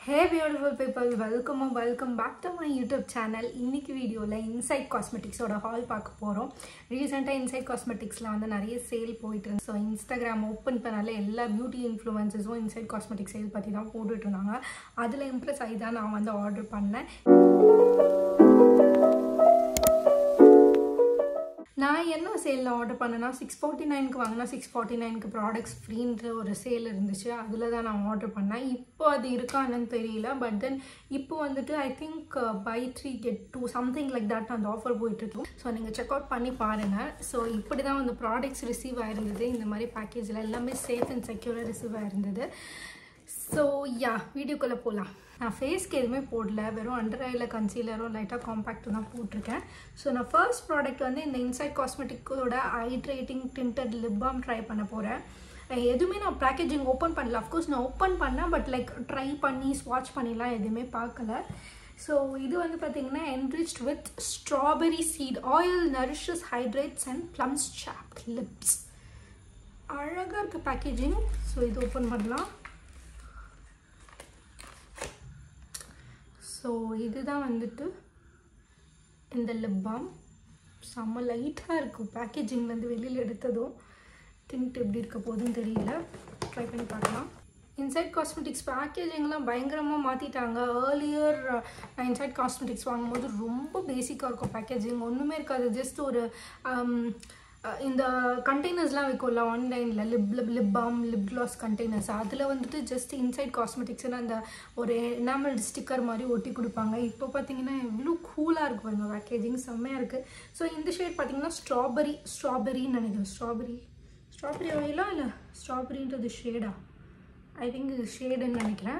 hey beautiful people welcome welcome back to my YouTube channel இன்னைக்கு வீடியோவில் inside காஸ்மெட்டிக்ஸோட hall பார்க்க போகிறோம் ரீசெண்டாக இன்சைட் காஸ்மெட்டிக்ஸில் வந்து நிறைய சேல் போயிட்டு இருந்து ஸோ இன்ஸ்டாகிராம் ஓப்பன் பண்ணாலே எல்லா பியூட்டி இன்ஃப்ளூயன்சஸும் இன்சைட் காஸ்மெட்டிக் சேல் பற்றி தான் போட்டுட்டு இருந்தாங்க அதில் இம்ப்ரெஸ் ஆகி தான் நான் வந்து ஆர்டர் பண்ணேன் நான் என்ன சேலில் ஆர்டர் பண்ணேன்னா சிக்ஸ் ஃபார்ட்டி நைனுக்கு வாங்கினா சிக்ஸ் ஃபார்ட்டி நைனுக்கு ப்ராடக்ட்ஸ் ஃப்ரீன்ற ஒரு சேல் இருந்துச்சு அதில் தான் நான் ஆர்டர் பண்ணேன் இப்போ அது இருக்கான்னு தெரியல பட் தென் இப்போ வந்துட்டு I think buy three get two something like that அந்த ஆஃபர் போயிட்டுருக்கு ஸோ நீங்கள் செக் அவுட் பண்ணி பாருங்கள் ஸோ இப்படி தான் வந்து ப்ராடக்ட்ஸ் ரிசீவ் ஆயிருந்தது இந்த மாதிரி பேக்கேஜில் எல்லாமே சேஃப் அண்ட் செக்யூராக ரிசீவ் ஆயிருந்தது ஸோ யா வீடியோக்குள்ளே போகலாம் நான் ஃபேஸ்க்கு எதுவுமே போடல வெறும் அண்டர் ஐயில் கன்சீலரும் லைட்டாக காம்பேக்டும் தான் போட்டிருக்கேன் ஸோ நான் ஃபர்ஸ்ட் ப்ராடக்ட் வந்து இந்த இன்சைட் காஸ்மெட்டிக்கோட hydrating tinted lip balm try பண்ண போகிறேன் எதுவுமே நான் பேக்கேஜிங் ஓப்பன் பண்ணல அஃப்கோர்ஸ் நான் ஓப்பன் பண்ணேன் பட் லைக் ட்ரை பண்ணி ஸ்வாட்ச் பண்ணிலாம் எதுவுமே பார்க்கல ஸோ இது வந்து பார்த்தீங்கன்னா enriched with strawberry seed oil nourishes hydrates and plumps soft lips அழகாக இருக்குது பேக்கேஜிங் ஸோ இது ஓப்பன் பண்ணலாம் ஸோ இதுதான் வந்துட்டு இந்த லிப் பாம் செம்ம லைட்டாக இருக்கும் பேக்கேஜிங்லேருந்து வெளியில் எடுத்ததும் தின்ட்டு எப்படி இருக்க போதுன்னு தெரியல ட்ரை பண்ணி பார்க்கலாம் இன்சைட் காஸ்மெட்டிக்ஸ் பேக்கேஜிங்லாம் பயங்கரமாக மாற்றிட்டாங்க ஏர்லியர் நான் இன்சைட் காஸ்மெட்டிக்ஸ் வாங்கும்போது ரொம்ப பேசிக்காக இருக்கும் பேக்கேஜிங் ஒன்றுமே இருக்காது ஜஸ்ட் ஒரு இந்த கண்டெய்னர்ஸ்லாம் வைக்கும்ல ஆன்லைனில் lip lip lip balm lip gloss containers அதில் வந்துட்டு ஜஸ்ட் இன்சைட் காஸ்மெட்டிக்ஸ்னு அந்த ஒரு எனாமல் ஸ்டிக்கர் மாதிரி ஒட்டி கொடுப்பாங்க இப்போ பார்த்தீங்கன்னா எவ்வளோ கூலாக இருக்கும் பாருங்க பேக்கேஜிங் செம்மையாக இருக்குது ஸோ இந்த ஷேட் பார்த்தீங்கன்னா ஸ்ட்ராபெரி ஸ்ட்ராபெரின்னு நினைக்கிறேன் ஸ்ட்ராபெரி ஸ்ட்ராபெரி ஆயிலா இல்லை ஸ்ட்ராபெரின்றது ஷேடா ஐ திங்க் இது ஷேடுன்னு நினைக்கிறேன்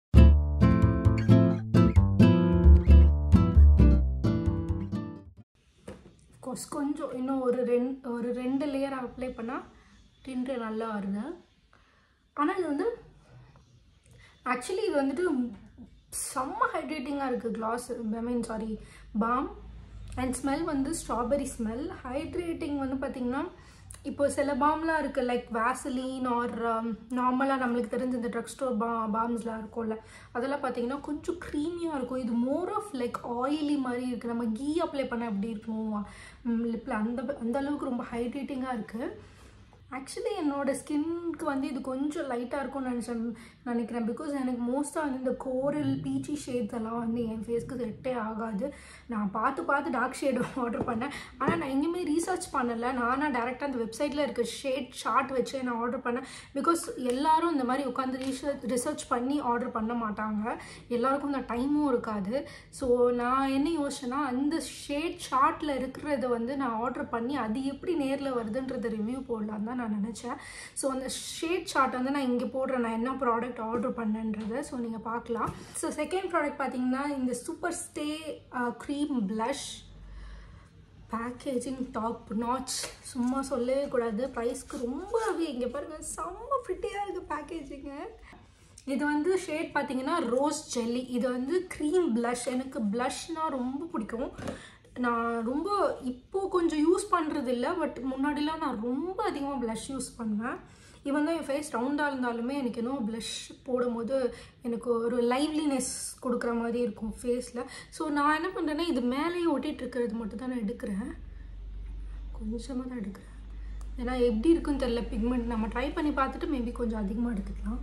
கோர்ஸ் கொஞ்சம் இன்னும் ஒரு ரெண்டு ஒரு ரெண்டு லேயர் அப்ளை பண்ணால் டின்ட்டு நல்லா வருது ஆனால் இது வந்து ஆக்சுவலி இது வந்துட்டு செம்ம ஹைட்ரேட்டிங்காக இருக்குது gloss I mean sorry balm and smell வந்து ஸ்ட்ராபெரி ஸ்மெல் ஹைட்ரேட்டிங் வந்து பார்த்திங்கன்னா இப்போ சில பாம்லாம் இருக்குது லைக் வேசலின் ஆர் நார்மலாக நம்மளுக்கு தெரிஞ்ச இந்த ட்ரக் ஸ்டோர் பா பாம்ஸ்லாம் இருக்கும்ல அதெல்லாம் பார்த்தீங்கன்னா கொஞ்சம் க்ரீமியாக இருக்கும் இது மோர் ஆஃப் லைக் ஆயிலி மாதிரி இருக்குது நம்ம கீ அப்ளை பண்ண எப்படி இருக்கும் லிப்பில் அந்த அந்த அளவுக்கு ரொம்ப ஹைட்ரேட்டிங்காக இருக்குது ஆக்சுவலி என்னோடய ஸ்கின்க்கு வந்து இது கொஞ்சம் லைட்டாக இருக்கும்னு நினச்சேன் நினைக்கிறேன் பிகாஸ் எனக்கு மோஸ்ட்டாக வந்து இந்த கோரல் பீச்சி ஷேட்ஸ் எல்லாம் வந்து என் ஃபேஸ்க்கு செட்டே ஆகாது நான் பார்த்து பார்த்து டார்க் ஷேடு ஆர்டர் பண்ணேன் ஆனால் நான் எங்கேயுமே ரீசர்ச் பண்ணலை நானாக டேரெக்டாக அந்த வெப்சைட்டில் இருக்க ஷேட் ஷார்ட் வச்சு நான் ஆர்டர் பண்ணேன் பிகாஸ் எல்லாரும் இந்த மாதிரி உட்காந்து ரீசர்ச் ரிசர்ச் பண்ணி ஆர்டர் பண்ண மாட்டாங்க எல்லாருக்கும் அந்த டைமும் இருக்காது ஸோ நான் என்ன யோசிச்சேன்னா அந்த ஷேட் ஷார்ட்டில் இருக்கிறத வந்து நான் ஆர்டர் பண்ணி அது எப்படி நேரில் வருதுன்றத ரிவ்யூ போடலாம் தான் நான் நினச்சேன் ஸோ அந்த ஷேட் ஷார்ட் வந்து நான் இங்கே போடுறேன் நான் என்ன ப்ராடக்ட் ஆர்டர் பண்ணேன்றதை ஸோ நீங்கள் பார்க்கலாம் ஸோ செகண்ட் ப்ராடக்ட் பார்த்தீங்கன்னா இந்த super stay cream blush packaging top notch சும்மா சொல்லவே கூடாது ப்ரைஸ்க்கு ரொம்பவே இங்கே பாருங்கள் செம்ம ஃபிட்டியாக இருக்குது பேக்கேஜிங்கு இது வந்து ஷேட் பார்த்தீங்கன்னா ரோஸ் ஜெல்லி இது வந்து க்ரீம் ப்ளஷ் எனக்கு ப்ளஷ்னால் ரொம்ப பிடிக்கும் நான் ரொம்ப இப்போது கொஞ்சம் யூஸ் பண்ணுறது இல்லை பட் முன்னாடிலாம் நான் ரொம்ப அதிகமாக ப்ளஷ் யூஸ் பண்ணுவேன் இவன் தான் என் ஃபேஸ் ரவுண்டாக இருந்தாலுமே எனக்கு இன்னும் ப்ளஷ் போடும்போது எனக்கு ஒரு லைவ்லினஸ் கொடுக்குற மாதிரி இருக்கும் ஃபேஸில் ஸோ நான் என்ன பண்ணுறேன்னா இது மேலேயே ஒட்டிகிட்டு இருக்கிறது மட்டும் தான் நான் எடுக்கிறேன் கொஞ்சமாக தான் எடுக்கிறேன் ஏன்னா எப்படி இருக்குன்னு தெரில பிக்மெண்ட் நம்ம ட்ரை பண்ணி பார்த்துட்டு மேபி கொஞ்சம் அதிகமாக எடுத்துக்கலாம்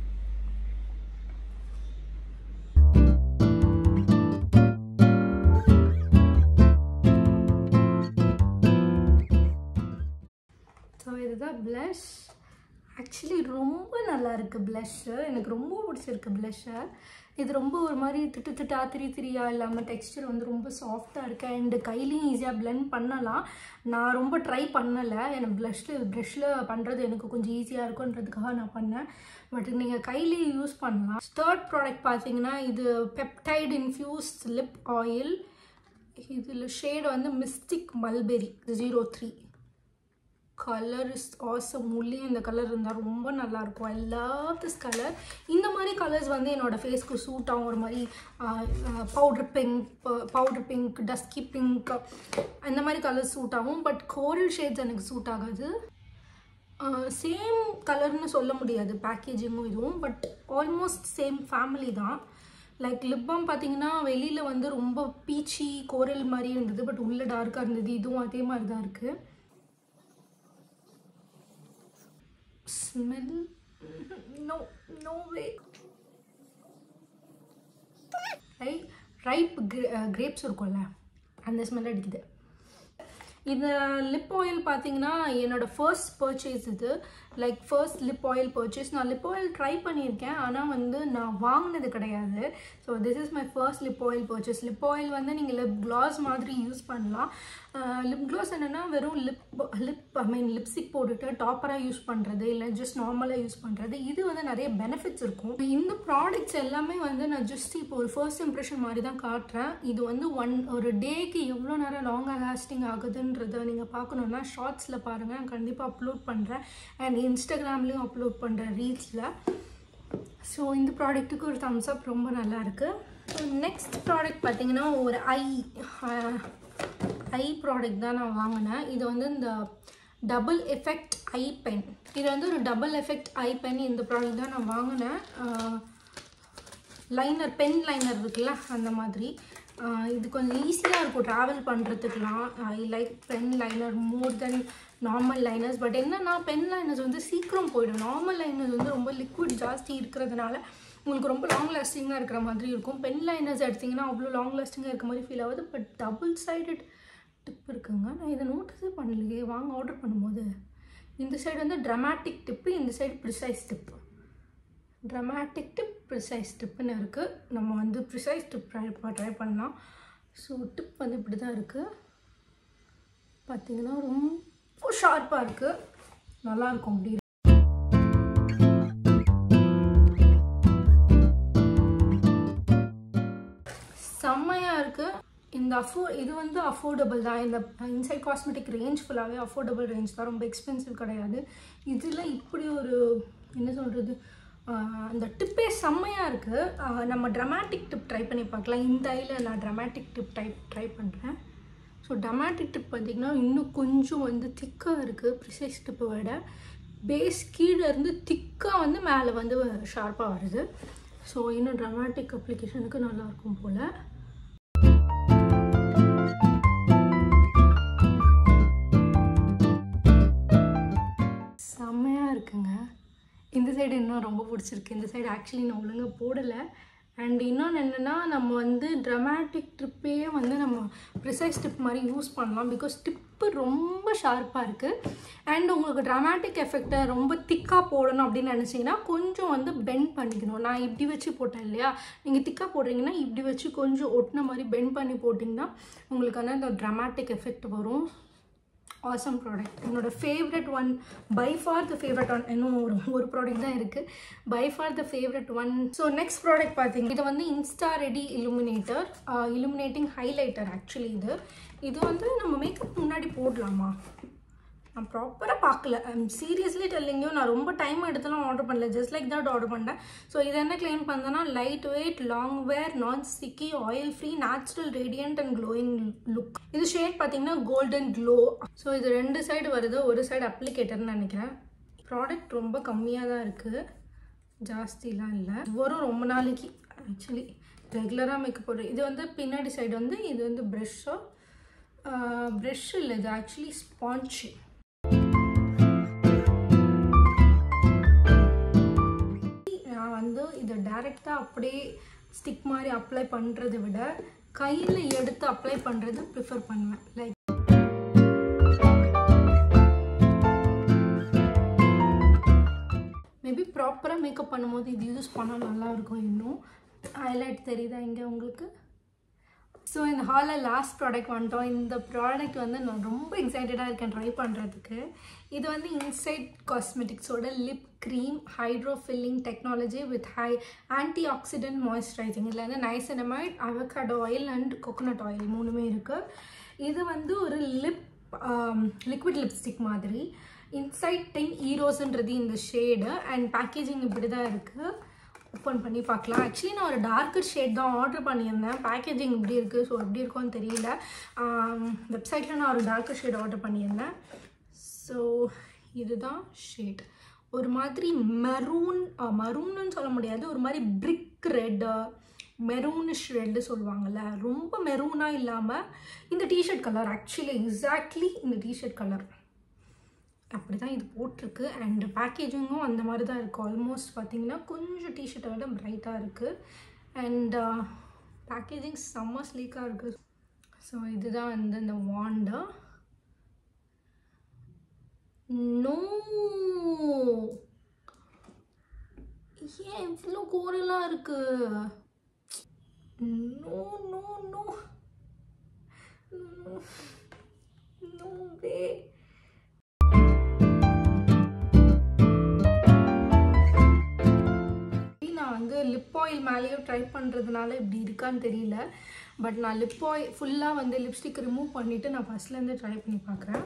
ஸோ இதுதான் ப்ளஷ் ஆக்சுவலி ரொம்ப நல்லா இருக்குது ப்ளஷ்ஷு எனக்கு ரொம்ப பிடிச்சிருக்கு ப்ளஷ்ஷை இது ரொம்ப ஒரு மாதிரி திட்டு திட்டா திரி திரியாக இல்லாமல் டெக்ஸ்டர் வந்து ரொம்ப சாஃப்டாக இருக்குது அண்டு கையிலையும் ஈஸியாக பிளெண்ட் பண்ணலாம் நான் ரொம்ப ட்ரை பண்ணலை எனக்கு ப்ளஷில் ப்ரஷில் பண்ணுறது எனக்கு கொஞ்சம் ஈஸியாக இருக்குன்றதுக்காக நான் பண்ணேன் பட் நீங்கள் கையிலேயே யூஸ் பண்ணலாம் தேர்ட் ப்ராடக்ட் பார்த்தீங்கன்னா இது பெப்டைட் இன்ஃப்யூஸ் லிப் ஆயில் இதில் ஷேட் வந்து mystic mulberry zero three colour is awesome உள்ளே இந்த கலர் இருந்தால் ரொம்ப நல்லாயிருக்கும் ஐ லவ் திஸ் கலர் இந்த மாதிரி கலர்ஸ் வந்து என்னோடய ஃபேஸ்க்கு சூட் ஆகும் ஒரு மாதிரி powder pink powder pink dusky pink அந்த மாதிரி கலர்ஸ் சூட் ஆகும் பட் கோரல் ஷேட்ஸ் எனக்கு சூட் ஆகாது சேம் கலர்னு சொல்ல முடியாது பேக்கேஜிங்கும் இதுவும் பட் ஆல்மோஸ்ட் சேம் ஃபேமிலி தான் லைக் லிப் பாம் பார்த்தீங்கன்னா வெளியில் வந்து ரொம்ப பீச்சி கோரல் மாதிரி இருந்தது பட் உள்ளே டார்க்காக இருந்தது இதுவும் அதே மாதிரி தான் இருக்குது ஸ்மெல் நோ நோ வே ரை ரைப் கிரேப்ஸ் இருக்கும்ல அந்த ஸ்மெல் அடிக்குது இந்த லிப் ஆயில் பார்த்தீங்கன்னா என்னோடய ஃபர்ஸ்ட் பர்ச்சேஸ் இது like first lip oil purchase நான் லிப் ஆயில் ட்ரை பண்ணியிருக்கேன் ஆனால் வந்து நான் வாங்கினது கிடையாது so this is my first lip oil purchase lip oil வந்து நீங்கள் லிப் க்ளாஸ் மாதிரி யூஸ் பண்ணலாம் லிப் க்ளாஸ் என்னென்னா வெறும் lip lip I mean lipstick போட்டுட்டு டாப்பராக யூஸ் பண்ணுறது இல்லை ஜஸ்ட் நார்மலாக யூஸ் பண்ணுறது இது வந்து நிறைய பெனிஃபிட்ஸ் இருக்கும் இந்த ப்ராடக்ட்ஸ் எல்லாமே வந்து நான் ஜஸ்ட் இப்போ ஒரு ஃபர்ஸ்ட் இம்ப்ரெஷன் மாதிரி தான் காட்டுறேன் இது வந்து ஒன் ஒரு டேக்கு எவ்வளோ நேரம் லாங்காக லாஸ்டிங் ஆகுதுன்றதை நீங்கள் பார்க்கணுன்னா ஷார்ட்ஸில் பாருங்கள் நான் கண்டிப்பாக அப்லோட் பண்ணுறேன் அண்ட் இன்ஸ்டாகிராம்லேயும் அப்லோட் பண்ணுறேன் ரீல்ஸில் ஸோ இந்த ப்ராடக்ட்டுக்கு ஒரு தம்ஸ் அப் ரொம்ப நல்லா இருக்குது நெக்ஸ்ட் ப்ராடக்ட் பார்த்தீங்கன்னா ஒரு ஐ ஐ ப்ராடக்ட் தான் நான் வாங்கினேன் இது வந்து இந்த டபுள் எஃபெக்ட் ஐ பென் இது வந்து ஒரு டபுள் எஃபெக்ட் ஐ பென் இந்த ப்ராடக்ட் தான் நான் வாங்கினேன் லைனர் பென் லைனர் இருக்குல்ல அந்த மாதிரி இது கொஞ்சம் ஈஸியாக இருக்கும் ட்ராவல் பண்ணுறதுக்குலாம் I like pen liner more than normal liners but என்னன்னா பென் லைனர்ஸ் வந்து சீக்கிரம் போயிடும் நார்மல் லைனர்ஸ் வந்து ரொம்ப லிக்விட் ஜாஸ்தி இருக்கிறதுனால உங்களுக்கு ரொம்ப லாங் லாஸ்டிங்காக இருக்கிற மாதிரி இருக்கும் பென் லைனர்ஸ் எடுத்திங்கன்னா அவ்வளோ லாங் லாஸ்டிங்காக இருக்க மாதிரி ஃபீல் ஆகுது பட் டபுள் சைடட் டிப் இருக்குங்க நான் இதை நோட்டீஸே பண்ணலையே வாங்க ஆர்டர் பண்ணும்போது இந்த சைடு வந்து ட்ரமாட்டிக் டிப்பு இந்த side precise tip dramatic tip precise டிப்புன்னு இருக்குது நம்ம வந்து ப்ரிசைஸ் டிப் ட்ரை ட்ரை பண்ணலாம் ஸோ டிப் வந்து இப்படி தான் இருக்குது பார்த்தீங்கன்னா ரொம்ப ஷார்ப்பாக இருக்குது நல்லாயிருக்கும் அப்படி செம்மையாக இருக்குது இந்த அஃபோ இது வந்து அஃபோர்டபுள் தான் இந்த இன்சைட் காஸ்மெட்டிக் ரேஞ்ச் ஃபுல்லாகவே அஃபோர்டபுள் ரேஞ்ச் தான் ரொம்ப எக்ஸ்பென்சிவ் கிடையாது இதில் இப்படி ஒரு என்ன சொல்கிறது அந்த டிப்பே செம்மையாக இருக்குது நம்ம ட்ரமாட்டிக் டிப் ட்ரை பண்ணி பார்க்கலாம் இந்த ஐயில் நான் ட்ரமாட்டிக் டிப் டைப் ட்ரை பண்ணுறேன் ஸோ டமாட்டிக் டிப் பார்த்திங்கன்னா இன்னும் கொஞ்சம் வந்து திக்காக இருக்குது ப்ரிசைஸ் டிப்பை விட பேஸ் கீழே இருந்து திக்காக வந்து மேலே வந்து ஷார்ப்பாக வருது ஸோ இன்னும் ட்ரமாட்டிக் அப்ளிகேஷனுக்கு நல்லாயிருக்கும் போல் செம்மையாக இருக்குங்க இந்த சைடு இன்னும் ரொம்ப பிடிச்சிருக்கு இந்த சைடு ஆக்சுவலி நான் ஒழுங்காக போடலை அண்ட் இன்னொன்று என்னென்னா நம்ம வந்து ட்ரமாட்டிக் ட்ரிப்பையே வந்து நம்ம ப்ரிசைஸ் டிப் மாதிரி யூஸ் பண்ணலாம் பிகாஸ் டிப்பு ரொம்ப ஷார்ப்பாக இருக்குது அண்ட் உங்களுக்கு ட்ரமாட்டிக் எஃபெக்டை ரொம்ப திக்காக போடணும் அப்படின்னு நினச்சிங்கன்னா கொஞ்சம் வந்து பெண்ட் பண்ணிக்கணும் நான் இப்படி வச்சு போட்டேன் இல்லையா நீங்கள் திக்காக போடுறீங்கன்னா இப்படி வச்சு கொஞ்சம் ஒட்டின மாதிரி பெண்ட் பண்ணி போட்டிங்கன்னா உங்களுக்கு வந்து அந்த ட்ரமாட்டிக் எஃபெக்ட் வரும் ஆசம் ப்ராடக்ட் என்னோட favourite one by far the favourite one இன்னும் ஒரு ஒரு ப்ராடக்ட் தான் இருக்குது by far the favourite one so next product பார்த்தீங்க இது வந்து insta ready illuminator illuminating highlighter actually இது இது வந்து நம்ம மேக்கப் முன்னாடி போடலாமா நான் ப்ராப்பராக பார்க்கல ஐம் சீரியஸ்லி டெல்லிங்கும் நான் ரொம்ப டைம் எடுத்துலாம் ஆர்டர் பண்ணல ஜஸ்ட் லைக் தட் ஆர்டர் பண்ணேன் ஸோ இது என்ன கிளைம் பண்ணேன்னா light weight long wear non sticky oil free natural radiant and glowing look இது ஷேட் பார்த்தீங்கன்னா கோல்டன் க்ளோ ஸோ இது ரெண்டு சைடு வருது ஒரு சைடு அப்ளிகேட்டர்னு நினைக்கிறேன் ப்ராடக்ட் ரொம்ப கம்மியாக தான் இருக்குது ஜாஸ்திலாம் இல்லை வரும் ரொம்ப நாளைக்கு ஆக்சுவலி ரெகுலராக மேக்கப் போடுறேன் இது வந்து பின்னாடி சைடு வந்து இது வந்து ப்ரெஷ்ஷோ ப்ரெஷ் இல்லை இது ஆக்சுவலி ஸ்பான்ச்சு நான் வந்து இதை டைரெக்டாக அப்படியே ஸ்டிக் மாதிரி அப்ளை பண்ணுறதை விட கையில் எடுத்து அப்ளை பண்ணுறது ப்ரிஃபர் பண்ணுவேன் லைக் மேபி ப்ராப்பராக மேக்கப் பண்ணும்போது இது யூஸ் பண்ணால் நல்லாயிருக்கும் இன்னும் ஹைலைட் தெரியுதா இங்கே உங்களுக்கு ஸோ இந்த ஹாலில் லாஸ்ட் ப்ராடக்ட் வந்துட்டோம் இந்த ப்ராடக்ட் வந்து நான் ரொம்ப எக்ஸைட்டடாக இருக்கேன் ட்ரை பண்ணுறதுக்கு இது வந்து இன்சைட் காஸ்மெட்டிக்ஸோட lip cream hydro filling technology with high antioxidant moisturising இதில் வந்து niacinamide avocado oil and coconut oil மூணுமே இருக்குது இது வந்து ஒரு லிப் லிக்விட் லிப்ஸ்டிக் மாதிரி இன்சைட் டென் ஈரோஸ்ன்றது இந்த ஷேடு அண்ட் பேக்கேஜிங் இப்படி தான் இருக்குது ஓப்பன் பண்ணி பார்க்கலாம் ஆக்சுவலி நான் ஒரு டார்க்கர் ஷேட் தான் ஆர்டர் பண்ணியிருந்தேன் பேக்கேஜிங் இப்படி இருக்குது ஸோ எப்படி இருக்கும்னு தெரியல வெப்சைட்டில் நான் ஒரு டார்க்கர் ஷேட் ஆர்டர் பண்ணியிருந்தேன் ஸோ இதுதான் ஷேட் ஒரு மாதிரி மெரூன் மரூன்னு சொல்ல முடியாது ஒரு மாதிரி பிரிக் ரெட்டு மெரூனிஷ் ரெட்டு சொல்லுவாங்கள்ல ரொம்ப மெரூனாக இல்லாமல் இந்த டிஷர்ட் கலர் ஆக்சுவலி எக்ஸாக்ட்லி இந்த டிஷர்ட் கலர் அப்படி தான் இது போட்டிருக்கு அண்ட் பேக்கேஜிங்கும் அந்த மாதிரி தான் இருக்குது ஆல்மோஸ்ட் பார்த்தீங்கன்னா கொஞ்சம் டிஷர்ட்டை விட பிரைட்டாக இருக்குது அண்ட் பேக்கேஜிங் செம்ம ஸ்லீக்காக இருக்குது ஸோ இதுதான் வந்து இந்த வாண்டா நோ ஏன் இவ்வளோ கோரலாக இருக்கு no no no no way நான் வந்து லிப் ஆயில் மேலேயும் ட்ரை பண்ணுறதுனால இப்படி இருக்கான்னு தெரியல பட் நான் லிப் ஆயில் ஃபுல்லாக வந்து லிப்ஸ்டிக் ரிமூவ் பண்ணிவிட்டு நான் ஃபஸ்ட்லேருந்து ட்ரை பண்ணி பார்க்குறேன்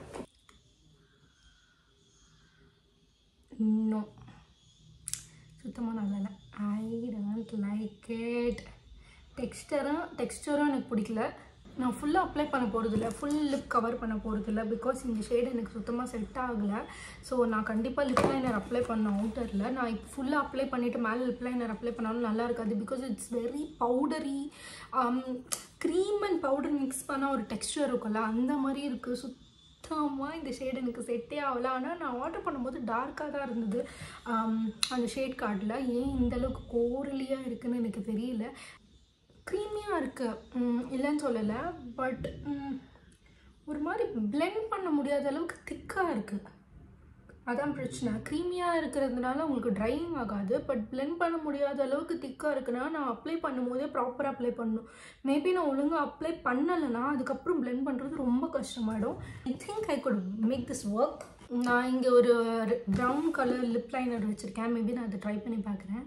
நோ சுத்தமாக நல்லா இல்லை ஐ டோன்ட் லைக் இட் டெக்ஸ்டரும் டெக்ஸ்டரும் எனக்கு பிடிக்கல நான் ஃபுல்லாக அப்ளை பண்ண போகிறதில்ல ஃபுல் லிப் கவர் பண்ண போகிறதில்ல பிகாஸ் இந்த ஷேடு எனக்கு சுத்தமாக செட் ஆகலை ஸோ நான் கண்டிப்பாக லிப் லைனர் அப்ளை பண்ண அவுட்டரில் நான் இப்போ ஃபுல்லாக அப்ளை பண்ணிவிட்டு மேலே லிப் லைனர் அப்ளை பண்ணாலும் நல்லா இருக்காது because it's very powdery cream and powder mix பண்ணால் ஒரு டெக்ஸ்டர் இருக்கும்ல அந்த மாதிரி இருக்குது சுத் சுத்தமாக இந்த ஷேட் எனக்கு செட்டே ஆகலை ஆனால் நான் ஆர்டர் பண்ணும்போது டார்க்காக தான் இருந்தது அந்த ஷேட் கார்டில் ஏன் இந்த அளவுக்கு கோரலியாக இருக்குன்னு எனக்கு தெரியல க்ரீமியாக இருக்குது இல்லைன்னு சொல்லலை பட் ஒரு மாதிரி பிளெண்ட் பண்ண முடியாத அளவுக்கு திக்காக இருக்குது அதான் பிரச்சனை க்ரீமியாக இருக்கிறதுனால உங்களுக்கு ட்ரையிங் ஆகாது பட் பிளெண்ட் பண்ண முடியாத அளவுக்கு திக்காக இருக்குன்னா நான் அப்ளை பண்ணும்போதே ப்ராப்பராக அப்ளை பண்ணணும் மேபி நான் ஒழுங்காக அப்ளை பண்ணலைன்னா அதுக்கப்புறம் பிளெண்ட் பண்ணுறது ரொம்ப கஷ்டமாயிடும் I think I could make this work நான் இங்கே ஒரு ப்ரௌன் கலர் லிப் லைனர் வச்சுருக்கேன் மேபி நான் அதை ட்ரை பண்ணி பார்க்குறேன்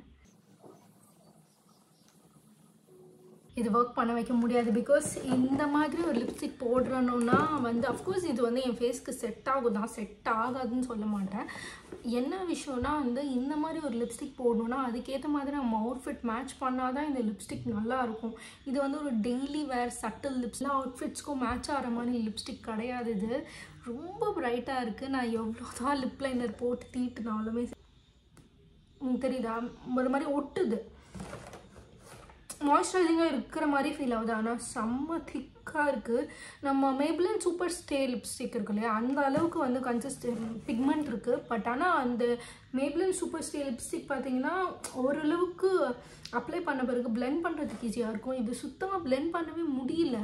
இது ஒர்க் பண்ண வைக்க முடியாது பிகாஸ் இந்த மாதிரி ஒரு லிப்ஸ்டிக் போடுறணுன்னா வந்து அஃப்கோர்ஸ் இது வந்து என் ஃபேஸ்க்கு செட் ஆகும் தான் செட் ஆகாதுன்னு சொல்ல மாட்டேன் என்ன விஷயம்னா வந்து இந்த மாதிரி ஒரு லிப்ஸ்டிக் போடணுன்னா அதுக்கேற்ற மாதிரி நம்ம அவுட்ஃபிட் மேட்ச் பண்ணால் தான் இந்த லிப்ஸ்டிக் நல்லாயிருக்கும் இது வந்து ஒரு டெய்லி வேர் சட்டில் லிப்ஸ்லாம் அவுட்ஃபிட்ஸ்க்கும் மேட்ச் ஆகிற மாதிரி லிப்ஸ்டிக் கிடையாது இது ரொம்ப ப்ரைட்டாக இருக்குது நான் எவ்வளோ தான் லிப் லைனர் போட்டு தீட்டுனாலுமே தெரியுதா ஒரு மாதிரி ஒட்டுது மாய்ஸ்சரைசிங்காக இருக்கிற மாதிரி ஃபீல் ஆகுது ஆனால் செம்ம திக்காக இருக்குது நம்ம மேபிளின் சூப்பர் ஸ்டே லிப்ஸ்டிக் இருக்கு இல்லையா அந்த அளவுக்கு வந்து கன்சிஸ்ட் பிக்மெண்ட் இருக்குது பட் ஆனால் அந்த மேபிளின் சூப்பர் ஸ்டே லிப்ஸ்டிக் பார்த்தீங்கன்னா ஓரளவுக்கு அப்ளை பண்ண பிறகு பிளெண்ட் பண்ணுறதுக்கு ஈஸியாக இருக்கும் இது சுத்தமாக பிளெண்ட் பண்ணவே முடியல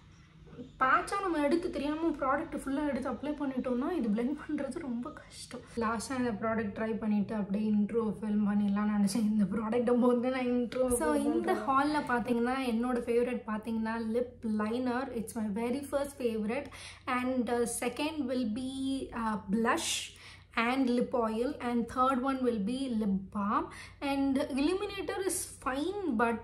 பேட்சாக நம்ம எடுத்து தெரியாமல் ப்ராடக்ட் ஃபுல்லாக எடுத்து அப்ளை பண்ணிட்டோம்னா இது பிளெண்ட் பண்ணுறது ரொம்ப கஷ்டம் லாஸ்ட்டாக இந்த ப்ராடக்ட் ட்ரை பண்ணிவிட்டு அப்படியே இன்ட்ரோ ஃபில்ம் பண்ணிடலாம் நினச்சேன் இந்த ப்ராடக்ட்டை போது நான் இன்ட்ரோ ஸோ இந்த ஹாலில் பார்த்தீங்கன்னா என்னோடய ஃபேவரட் பார்த்தீங்கன்னா lip liner it's my very first favourite and second will be blush and lip oil and third one will be lip balm and illuminator is fine but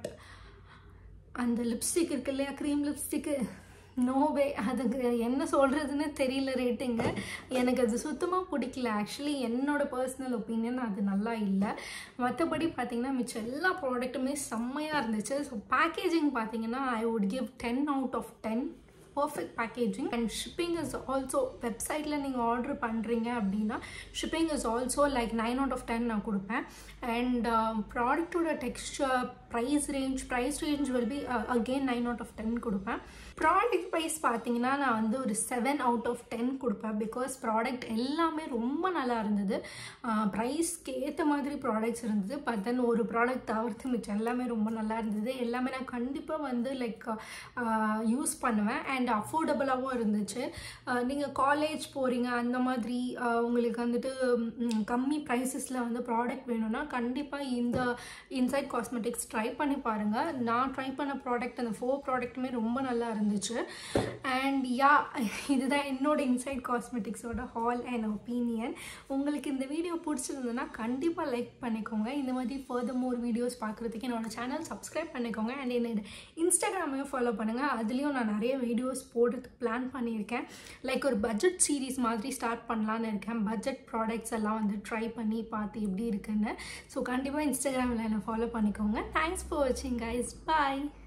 அந்த லிப்ஸ்டிக் இருக்கு இல்லையா cream lipstick நோவே அதுக்கு என்ன சொல்கிறதுன்னு தெரியல rating எனக்கு அது சுத்தமாக பிடிக்கல ஆக்சுவலி என்னோடய பர்சனல் ஒப்பீனியன் அது நல்லா இல்லை மற்றபடி பார்த்தீங்கன்னா மிச்சம் எல்லா ப்ராடக்ட்டுமே செம்மையாக இருந்துச்சு ஸோ பேக்கேஜிங் பார்த்தீங்கன்னா I would give ten out of ten perfect packaging and shipping is also வெப்சைட்டில் நீங்கள் ஆர்டர் பண்ணுறீங்க அப்படின்னா shipping is also like nine out of ten நான் கொடுப்பேன் அண்ட் ப்ராடக்டோட texture price range price range will be again nine out of ten கொடுப்பேன் product price பார்த்தீங்கன்னா நான் வந்து ஒரு செவன் அவுட் ஆஃப் டென் கொடுப்பேன் பிகாஸ் ப்ராடக்ட் எல்லாமே ரொம்ப நல்லா இருந்தது ப்ரைஸ்க்கு ஏற்ற மாதிரி ப்ராடக்ட்ஸ் இருந்தது பட் தென் ஒரு ப்ராடக்ட் தவிர்த்து மிச்சம் எல்லாமே ரொம்ப நல்லா இருந்தது எல்லாமே நான் கண்டிப்பாக வந்து லைக் யூஸ் பண்ணுவேன் அண்ட் அஃபோர்டபுளாகவும் இருந்துச்சு நீங்கள் காலேஜ் போகிறீங்க அந்த மாதிரி உங்களுக்கு வந்துட்டு கம்மி ப்ரைஸஸில் வந்து ப்ராடக்ட் வேணும்னா கண்டிப்பாக இந்த இன்சைட் காஸ்மெட்டிக்ஸ் ட்ரை பண்ணி பாருங்கள் நான் ட்ரை பண்ண ப்ராடக்ட் அந்த ஃபோர் ப்ராடக்ட்டுமே ரொம்ப நல்லா இருந்துச்சு அண்ட் யா இதுதான் என்னோட இன்சைட் காஸ்மெட்டிக்ஸோட ஹால் அண்ட் ஒப்பீனியன் உங்களுக்கு இந்த வீடியோ பிடிச்சிருந்ததுன்னா கண்டிப்பாக லைக் பண்ணிக்கோங்க இந்த மாதிரி ஃபர்தர் மோர் வீடியோஸ் பார்க்குறதுக்கு என்னோட சேனல் சப்ஸ்கிரைப் பண்ணிக்கோங்க அண்ட் என்னோட இன்ஸ்டாகிராமையும் ஃபாலோ பண்ணுங்கள் அதுலேயும் நான் நிறைய வீடியோஸ் போடுறதுக்கு பிளான் பண்ணியிருக்கேன் லைக் ஒரு பட்ஜெட் சீரீஸ் மாதிரி ஸ்டார்ட் பண்ணலான்னு இருக்கேன் பட்ஜெட் ப்ராடக்ட்ஸ் எல்லாம் வந்து ட்ரை பண்ணி பார்த்து எப்படி இருக்குன்னு ஸோ கண்டிப்பாக இன்ஸ்டாகிராமில் என்னை ஃபாலோ பண்ணிக்கோங்க தேங்க்ஸ் ஃபார் வாட்சிங் கைஸ் பாய்